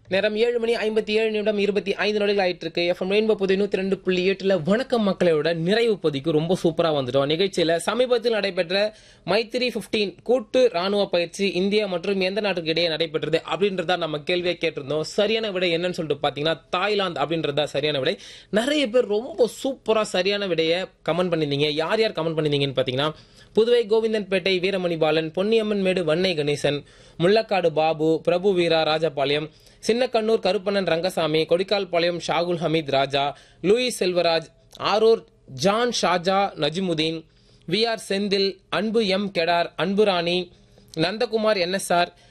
நேரம் ஏழு மணி ஐம்பத்தி ஏழு நிமிடம் இருபத்தி ஐந்து நொடிகள் ஆயிட்டு இருக்கு எஃப்எம் ரெயின்போ புது நூத்தி ரெண்டு புள்ளி எட்டுல வணக்கம் மக்களோட நிறைவு பதிக்கு ரொம்ப சூப்பரா வந்துட்டோம் நிகழ்ச்சியில சமீபத்தில் நடைபெற்ற மைத்திரி 15 கூட்டு ராணுவ பயிற்சி இந்தியா மற்றும் எந்த நாட்டுக்கு இடையே நடைபெற்றது அப்படின்றதா நம்ம கேள்வியை கேட்டிருந்தோம் சரியான விடை என்னன்னு சொல்லிட்டு பாத்தீங்கன்னா தாய்லாந்து அப்படின்றதா சரியான விடை நிறைய பேர் ரொம்ப சூப்பரா சரியான விடையை கமெண்ட் பண்ணிருந்தீங்க யார் யார் கமெண்ட் பண்ணிருந்தீங்கன்னு பாத்தீங்கன்னா Puduvai Govindanpettai Veeramani Balan Ponniyamman Medu Vannai Ganesan Mullakkadu Babu Prabhu Veera Rajapalayam Chinnakkannur Karuppannan Rangasamy Kodikkalpalayam Shahul Hameed Raja Louis Selvaraj Arur John Shaja Najimudeen V R Senthil Anbu M Kedar Anburani Nandakumar NSR